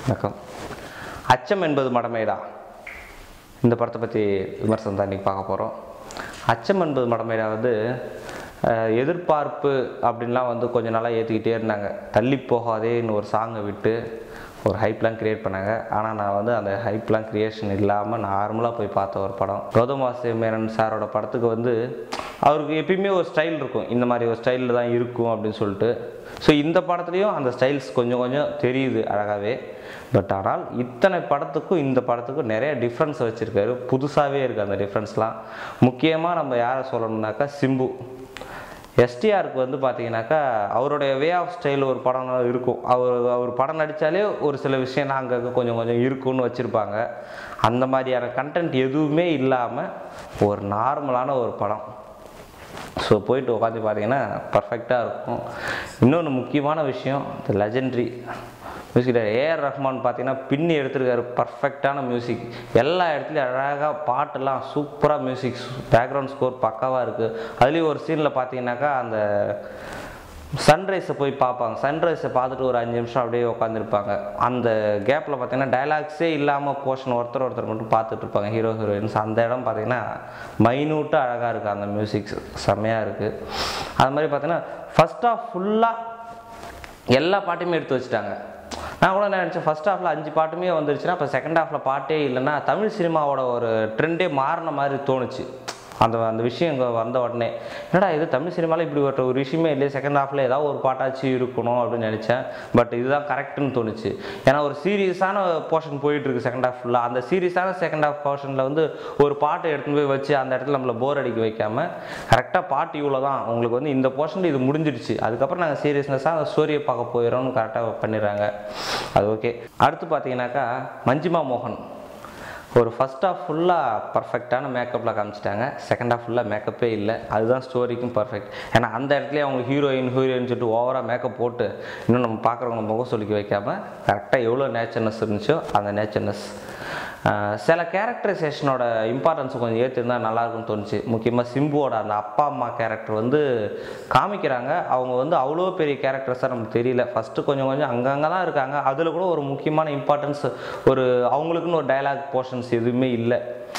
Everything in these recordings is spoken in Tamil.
வணக்கம் அச்சம் என்பது மடமைடா இந்த படத்தை பற்றி விமர்சனம் தான் இன்றைக்கி பார்க்க போகிறோம் அச்சம் என்பது மடமைடா வந்து அஹ், எதிர்பார்ப்பு அப்படின்லாம் வந்து கொஞ்ச நாளாக ஏற்றிக்கிட்டே இருந்தாங்க தள்ளி போகாதேன்னு ஒரு சாங்கை விட்டு ஒரு ஹைப்லாம் கிரியேட் பண்ணாங்க ஆனால் நான் வந்து அந்த ஹைப்லாம் கிரியேஷன் இல்லாமல் நார்மலாக போய் பார்த்த ஒரு படம் கௌதம் வாசுதேவ் மேனன் சாரோட படத்துக்கு வந்து அவருக்கு எப்பயுமே ஒரு ஸ்டைல் இருக்கும் இந்த மாதிரி ஒரு ஸ்டைலில் தான் இருக்கும் அப்படின்னு சொல்லிட்டு ஸோ இந்த படத்துலேயும் அந்த ஸ்டைல்ஸ் கொஞ்சம் கொஞ்சம் தெரியுது அழகாகவே பட் ஆனால் இத்தனை படத்துக்கும் இந்த படத்துக்கும் நிறைய டிஃப்ரென்ஸ் வச்சுருக்காரு புதுசாகவே இருக்குது அந்த டிஃப்ரென்ஸ்லாம் முக்கியமாக நம்ம யாரை சொல்லணும்னாக்கா சிம்பு எஸ்டிஆருக்கு வந்து பார்த்தீங்கன்னாக்கா அவருடைய வே ஆஃப் ஸ்டைல் ஒரு படம் இருக்கும் அவர் அவர் படம் நடித்தாலே ஒரு சில விஷயம் அங்கங்கே கொஞ்சம் கொஞ்சம் இருக்குன்னு வச்சுருப்பாங்க அந்த மாதிரியான கண்டென்ட் எதுவுமே இல்லாமல் ஒரு நார்மலான ஒரு படம் ஸோ போயிட்டு உட்காந்து பார்த்தீங்கன்னா பர்ஃபெக்டாக இருக்கும் இன்னொன்று முக்கியமான விஷயம் இந்த லெஜெண்ட்ரி மியூசிக் ஏஆர் ரஹ்மான் பார்த்தீங்கன்னா பின்னி எடுத்திருக்காரு பர்ஃபெக்டான மியூசிக் எல்லா இடத்துலையும் அழகாக பாட்டெல்லாம் சூப்பராக மியூசிக் பேக்ரவுண்ட் ஸ்கோர் பக்காவாக இருக்குது அதுலேயும் ஒரு சீனில் பார்த்தீங்கன்னாக்கா அந்த சன்ரைஸை போய் பார்ப்பாங்க சன்ரைஸை பார்த்துட்டு ஒரு அஞ்சு நிமிஷம் அப்படியே உட்காந்துருப்பாங்க அந்த கேப்பில் பார்த்தீங்கன்னா டைலாக்ஸே இல்லாமல் போர்ஷன் ஒருத்தர் ஒருத்தர் மட்டும் பார்த்துட்டு இருப்பாங்க ஹீரோ ஹீரோயின்ஸ் அந்த இடம் பார்த்தீங்கன்னா மைனூட்டாக அழகாக இருக்குது அந்த மியூசிக் செம்மையாக இருக்குது அது மாதிரி பார்த்தீங்கன்னா ஃபஸ்ட் ஆஃப் ஃபுல்லாக எல்லா பாட்டையுமே எடுத்து வச்சுட்டாங்க நான் கூட என்ன நினச்சேன் ஃபஸ்ட் ஹாஃபில் அஞ்சு பாட்டுமே வந்துருச்சுன்னா அப்போ செகண்ட் ஹாஃபில் பாட்டே இல்லைன்னா தமிழ் சினிமாவோட ஒரு ட்ரெண்டே மாறின மாதிரி தோணுச்சு அந்த அந்த விஷயம் இங்கே வந்த உடனே என்னடா இது தமிழ் சினிமாவில் இப்படி ஒரு ஒரு விஷயமே இல்லையே செகண்ட் ஹாஃபில் ஏதாவது ஒரு பாட்டாச்சு இருக்கணும் அப்படின்னு நினச்சேன் பட் இதுதான் கரெக்டுன்னு தோணுச்சு ஏன்னா ஒரு சீரியஸான போர்ஷன் போயிட்டுருக்கு செகண்ட் ஹாஃப் ஃபுல்லாக அந்த சீரியஸான செகண்ட் ஹாஃப் போர்ஷனில் வந்து ஒரு பாட்டை எடுத்துன்னு போய் வச்சு அந்த இடத்துல நம்மளை போர் அடிக்க வைக்காமல் கரெக்டாக பாட்டு இவ்வளோ தான் உங்களுக்கு வந்து இந்த போர்ஷனில் இது முடிஞ்சிடுச்சு அதுக்கப்புறம் நாங்கள் சீரியஸ்னஸாக அந்த ஸ்டோரியை பார்க்க போயிடறோம்னு கரெக்டாக பண்ணிடுறாங்க அது ஓகே அடுத்து பார்த்தீங்கன்னாக்கா மஞ்சிமா மோகன் ஒரு ஃபஸ்ட் ஹாஃப் ஃபுல்லாக பர்ஃபெக்டான மேக்கப்பில் காமிச்சிட்டாங்க செகண்ட் ஹாஃப் ஃபுல்லாக மேக்கப்பே இல்லை அதுதான் ஸ்டோரிக்கும் பர்ஃபெக்ட் ஏன்னா அந்த இடத்துலயே அவங்க ஹீரோயின் ஹீரோயின் சொல்லிட்டு ஓவராக மேக்கப் போட்டு இன்னும் நம்ம பார்க்குறவங்க முகம் சொல்லிக்க வைக்காம கரெக்டாக எவ்வளோ நேச்சர்னஸ் இருந்துச்சோ அந்த நேச்சர்னஸ் சில கேரக்டரைசேஷனோட இம்பார்ட்டன்ஸ் கொஞ்சம் ஏற்றிருந்தா நல்லாயிருக்கும்னு தோணுச்சு முக்கியமாக சிம்புவோட அந்த அப்பா அம்மா கேரக்டர் வந்து காமிக்கிறாங்க அவங்க வந்து அவ்வளோ பெரிய கேரக்டர்ஸாக நமக்கு தெரியல ஃபஸ்ட்டு கொஞ்சம் கொஞ்சம் அங்கங்கே தான் இருக்காங்க அதில் கூட ஒரு முக்கியமான இம்பார்ட்டன்ஸ் ஒரு அவங்களுக்குன்னு ஒரு டயலாக் போர்ஷன்ஸ் எதுவுமே இல்லை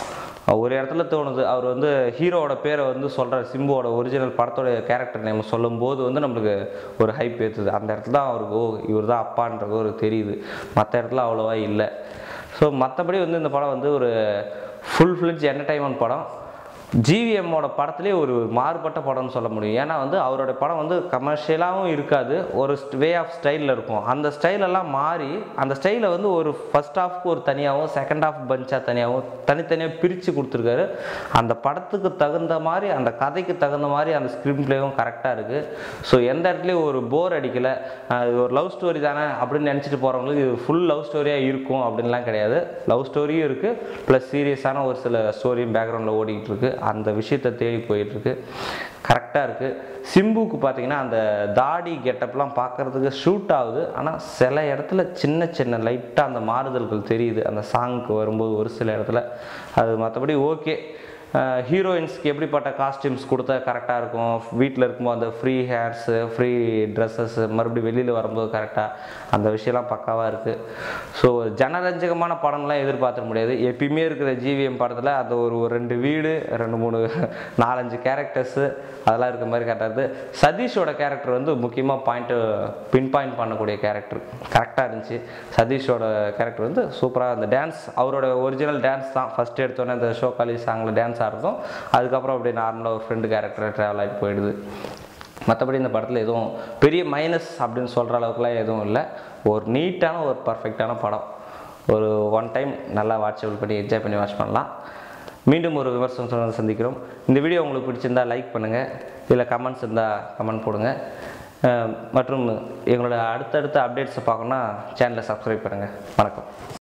ஒரு இடத்துல தோணுது அவர் வந்து ஹீரோவோட பேரை வந்து சொல்கிற சிம்புவோட ஒரிஜினல் படத்தோட கேரக்டர் நேம் சொல்லும்போது வந்து நம்மளுக்கு ஒரு ஹைப் ஏற்றுது அந்த இடத்துல தான் அவருக்கு ஓ இவர் தான் அப்பான்றது ஒரு தெரியுது மற்ற இடத்துல அவ்வளோவா இல்லை ஸோ மற்றபடி வந்து இந்த படம் வந்து ஒரு ஃபுல் ஃப்ளிட்ஜ் என்டர்டைன்மெண்ட் படம் ஜிவிஎம்மோட படத்துலேயே ஒரு மாறுபட்ட படம்னு சொல்ல முடியும் ஏன்னா வந்து அவரோட படம் வந்து கமர்ஷியலாகவும் இருக்காது ஒரு வே ஆஃப் ஸ்டைலில் இருக்கும் அந்த ஸ்டைலெல்லாம் மாறி அந்த ஸ்டைலை வந்து ஒரு ஃபஸ்ட் ஹாஃப்க்கு ஒரு தனியாகவும் செகண்ட் ஹாஃப் பஞ்சாக தனியாகவும் தனித்தனியாக பிரித்து கொடுத்துருக்காரு அந்த படத்துக்கு தகுந்த மாதிரி அந்த கதைக்கு தகுந்த மாதிரி அந்த ஸ்க்ரீன் பிளேவும் கரெக்டாக இருக்குது ஸோ எந்த இடத்துலையும் ஒரு போர் அடிக்கலை அஹ் இது ஒரு லவ் ஸ்டோரி தானே அப்படின்னு நினச்சிட்டு போகிறவங்களுக்கு இது ஃபுல் லவ் ஸ்டோரியாக இருக்கும் அப்படின்லாம் கிடையாது லவ் ஸ்டோரியும் இருக்குது ப்ளஸ் சீரியஸான ஒரு சில ஸ்டோரியும் பேக்ரவுண்டில் ஓடிக்கிட்டு இருக்கு அந்த விஷயத்தை தேடி போயிட்டுருக்கு கரெக்டாக இருக்குது சிம்புக்கு பார்த்தீங்கன்னா அந்த தாடி கெட்டப்லாம் பார்க்குறதுக்கு ஷூட் ஆகுது ஆனால் சில இடத்துல சின்ன சின்ன லைட்டாக அந்த மாறுதல்கள் தெரியுது அந்த சாங்க்கு வரும்போது ஒரு சில இடத்துல அது மற்றபடி ஓகே ஹீரோயின்ஸ்க்கு எப்படிப்பட்ட காஸ்டியூம்ஸ் கொடுத்தா கரெக்டாக இருக்கும் வீட்டில் இருக்கும்போது அந்த ஃப்ரீ ஹேர்ஸு ஃப்ரீ ட்ரெஸ்ஸஸ் மறுபடியும் வெளியில் வரும்போது கரெக்டாக அந்த விஷயம்லாம் பக்காவாக இருக்குது ஸோ ஜனரஞ்சகமான படம்லாம் எதிர்பார்த்துட முடியாது எப்பயுமே இருக்கிற ஜிவிஎம் படத்தில் அந்த ஒரு ஒரு ரெண்டு வீடு ரெண்டு மூணு நாலஞ்சு கேரக்டர்ஸு அதெல்லாம் இருக்க மாதிரி கரெக்டாக இருக்குது சதீஷோட கேரக்டர் வந்து முக்கியமாக பாயிண்ட்டு பின் பாயிண்ட் பண்ணக்கூடிய கேரக்டர் கரெக்டாக இருந்துச்சு சதீஷோட கேரக்டர் வந்து சூப்பராக அந்த டான்ஸ் அவரோட ஒரிஜினல் டான்ஸ் தான் ஃபஸ்ட் எடுத்தோன்னே அந்த ஷோகாலி சாங்கில் டான்ஸ் ஆடுறதும் அதுக்கப்புறம் அப்படியே நார்மலாக ஒரு ஃப்ரெண்டு கேரக்டர் ட்ராவல் ஆகிட்டு போயிடுது மற்றபடி இந்த படத்தில் எதுவும் பெரிய மைனஸ் அப்படின்னு சொல்கிற அளவுக்குலாம் எதுவும் இல்லை ஒரு நீட்டான ஒரு பர்ஃபெக்டான படம் ஒரு ஒன் டைம் நல்லா வாட்சபிள் பண்ணி என்ஜாய் பண்ணி வாட்ச் பண்ணலாம் மீண்டும் ஒரு விமர்சனம் சந்திக்கிறோம் இந்த வீடியோ உங்களுக்கு பிடிச்சிருந்தா லைக் பண்ணுங்கள் இதில் கமெண்ட்ஸ் இருந்தால் கமெண்ட் போடுங்க அஹ் மற்றும் எங்களோட அடுத்தடுத்த அப்டேட்ஸை பார்க்கணுன்னா சேனலை சப்ஸ்கிரைப் பண்ணுங்கள் வணக்கம்